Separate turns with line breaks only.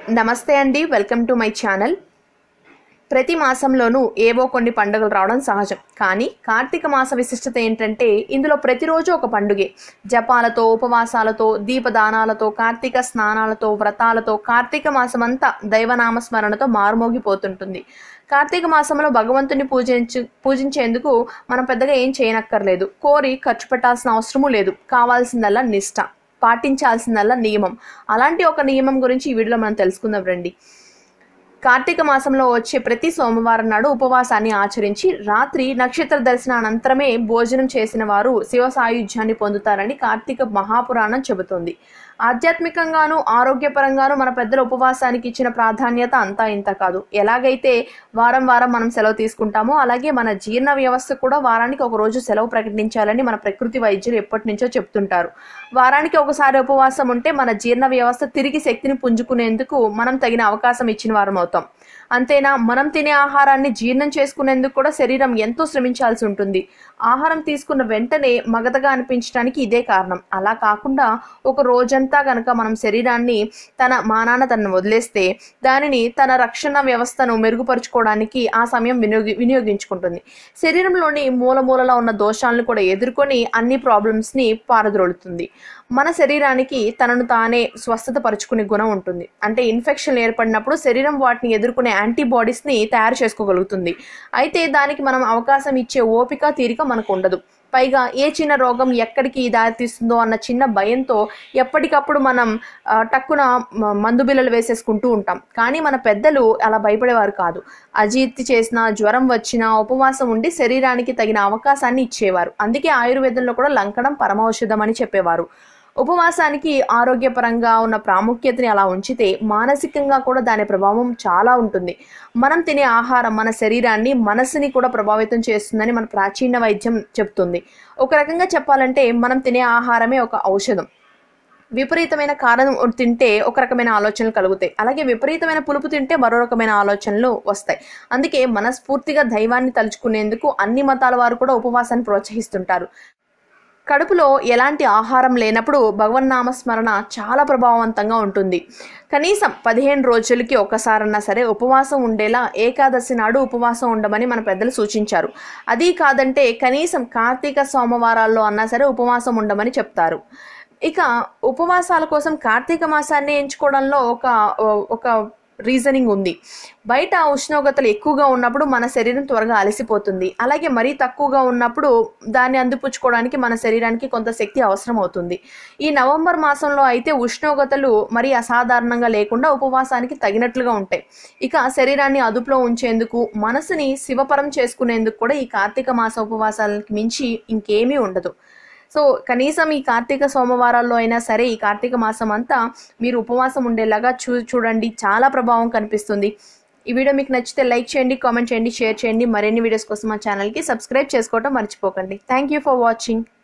నమస్తే అండి welcome to my channel ప్రతి మాసంలోనూ ఏవో కొన్ని పండుగలు రావడం సహజం కానీ కార్తీక మాస విశిష్టత ఏంటంటే ఇందులో ప్రతిరోజు ఒక పండుగే జపాలతో ఉపవాసాలతో దీపదానాలతో కార్తీక స్నానాలతో వ్రతాలతో కార్తీక మాసమంతా దైవనామస్మరణతో మారుమోగిపోతుంటుంది కార్తీక మాసంలో భగవంతుని పూజించు పూజించేందుకు మనం పెద్దగా ఏం చేయనక్కర్లేదు కోరి ఖర్చు పెట్టాల్సిన అవసరమూ లేదు కావాల్సిందల్లా నిష్ట పాటించాల్సిందల్లా నియమం అలాంటి ఒక నియమం గురించి ఈ వీడియోలో మనం తెలుసుకుందాం రండి కార్తీక మాసంలో వచ్చే ప్రతి సోమవారం నాడు ఉపవాసాన్ని ఆచరించి రాత్రి నక్షత్ర దర్శనానంతరమే భోజనం చేసిన వారు శివ సాయుధ్యాన్ని పొందుతారని కార్తీక మహాపురాణం చెబుతోంది ఆధ్యాత్మికంగాను ఆరోగ్యపరంగాను మన పెద్దల ఉపవాసానికి ఇచ్చిన ప్రాధాన్యత అంతా ఇంత కాదు ఎలాగైతే వారం వారం మనం సెలవు తీసుకుంటామో అలాగే మన జీర్ణ వ్యవస్థ కూడా వారానికి ఒక రోజు సెలవు ప్రకటించాలని మన ప్రకృతి వైద్యులు ఎప్పటి నుంచో చెప్తుంటారు వారానికి ఒకసారి ఉపవాసం ఉంటే మన జీర్ణ వ్యవస్థ తిరిగి శక్తిని పుంజుకునేందుకు మనం తగిన అవకాశం ఇచ్చిన వారం అవుతాం అంతేనా మనం తినే ఆహారాన్ని జీర్ణం చేసుకునేందుకు కూడా శరీరం ఎంతో శ్రమించాల్సి ఉంటుంది ఆహారం తీసుకున్న వెంటనే మగతగా అనిపించడానికి ఇదే కారణం అలా కాకుండా ఒక రోజంతా కనుక మనం శరీరాన్ని తన మానాన తను వదిలేస్తే దానిని తన రక్షణ వ్యవస్థను మెరుగుపరుచుకోవడానికి ఆ సమయం వినియోగి వినియోగించుకుంటుంది శరీరంలోని మూల మూలలో ఉన్న దోషాలను కూడా ఎదుర్కొని అన్ని ప్రాబ్లమ్స్ని పారద్రోలుతుంది మన శరీరానికి తనను తానే స్వస్థత పరుచుకునే గుణం ఉంటుంది అంటే ఇన్ఫెక్షన్ ఏర్పడినప్పుడు శరీరం వాటిని ఎదుర్కొనే యాంటీబాడీస్ని తయారు చేసుకోగలుగుతుంది అయితే దానికి మనం అవకాశం ఇచ్చే ఓపిక తీరిక మనకు ఉండదు పైగా ఏ చిన్న రోగం ఎక్కడికి దారితీస్తుందో అన్న చిన్న భయంతో ఎప్పటికప్పుడు మనం ఆ, టక్కున మ- మందు బిల్లలు వేసేసుకుంటూ ఉంటాం కానీ మన పెద్దలు అలా భయపడేవారు కాదు అజీర్తి చేసిన జ్వరం వచ్చినా ఉపవాసం ఉండి శరీరానికి తగిన అవకాశాన్ని ఇచ్చేవారు అందుకే ఆయుర్వేదంలో కూడా లంకడం పరమౌషధం అని చెప్పేవారు ఉపవాసానికి ఆరోగ్యపరంగా ఉన్న ప్రాముఖ్యతని అలా ఉంచితే మానసికంగా కూడా దాని ప్రభావం చాలా ఉంటుంది మనం తినే ఆహారం మన శరీరాన్ని మనసుని కూడా ప్రభావితం చేస్తుందని మన ప్రాచీన వైద్యం చెప్తుంది ఒక రకంగా చెప్పాలంటే మనం తినే ఆహారమే ఒక ఔషధం విపరీతమైన కారం తింటే ఒక రకమైన ఆలోచనలు కలుగుతాయి అలాగే విపరీతమైన పులుపు తింటే మరో రకమైన ఆలోచనలు వస్తాయి అందుకే మనస్ఫూర్తిగా దైవాన్ని తలుచుకునేందుకు అన్ని మతాల వారు కూడా ఉపవాసాన్ని ప్రోత్సహిస్తుంటారు కడుపులో ఎలాంటి ఆహారం లేనప్పుడు భగవన్నామస్మరణ చాలా ప్రభావవంతంగా ఉంటుంది కనీసం పదిహేను రోజులకి ఒకసారన్నా సరే ఉపవాసం ఉండేలా ఏకాదశి నాడు ఉపవాసం ఉండమని మన పెద్దలు సూచించారు అది కాదంటే కనీసం కార్తీక సోమవారాల్లో అన్నా సరే ఉపవాసం ఉండమని చెప్తారు ఇక ఉపవాసాల కోసం కార్తీక మాసాన్ని ఎంచుకోవడంలో ఒక ఒక రీజనింగ్ ఉంది బయట ఉష్ణోగ్రతలు ఎక్కువగా ఉన్నప్పుడు మన శరీరం త్వరగా అలసిపోతుంది అలాగే మరీ తక్కువగా ఉన్నప్పుడు దాన్ని అందిపుచ్చుకోవడానికి మన శరీరానికి కొంత శక్తి అవసరం అవుతుంది ఈ నవంబర్ మాసంలో అయితే ఉష్ణోగ్రతలు మరీ అసాధారణంగా లేకుండా ఉపవాసానికి తగినట్లుగా ఉంటాయి ఇక శరీరాన్ని అదుపులో ఉంచేందుకు మనసుని శివపరం చేసుకునేందుకు కూడా ఈ కార్తీక మాస ఉపవాసాలకి మించి ఇంకేమీ ఉండదు సో కనీసం ఈ కార్తీక సోమవారాల్లో అయినా సరే ఈ కార్తీక మాసం అంతా మీరు ఉపవాసం ఉండేలాగా చూ చూడండి చాలా ప్రభావం కనిపిస్తుంది ఈ వీడియో మీకు నచ్చితే లైక్ చేయండి కామెంట్ చేయండి షేర్ చేయండి మరిన్ని వీడియోస్ కోసం మా ఛానల్కి సబ్స్క్రైబ్ చేసుకోవడం మర్చిపోకండి థ్యాంక్ యూ ఫర్ వాచింగ్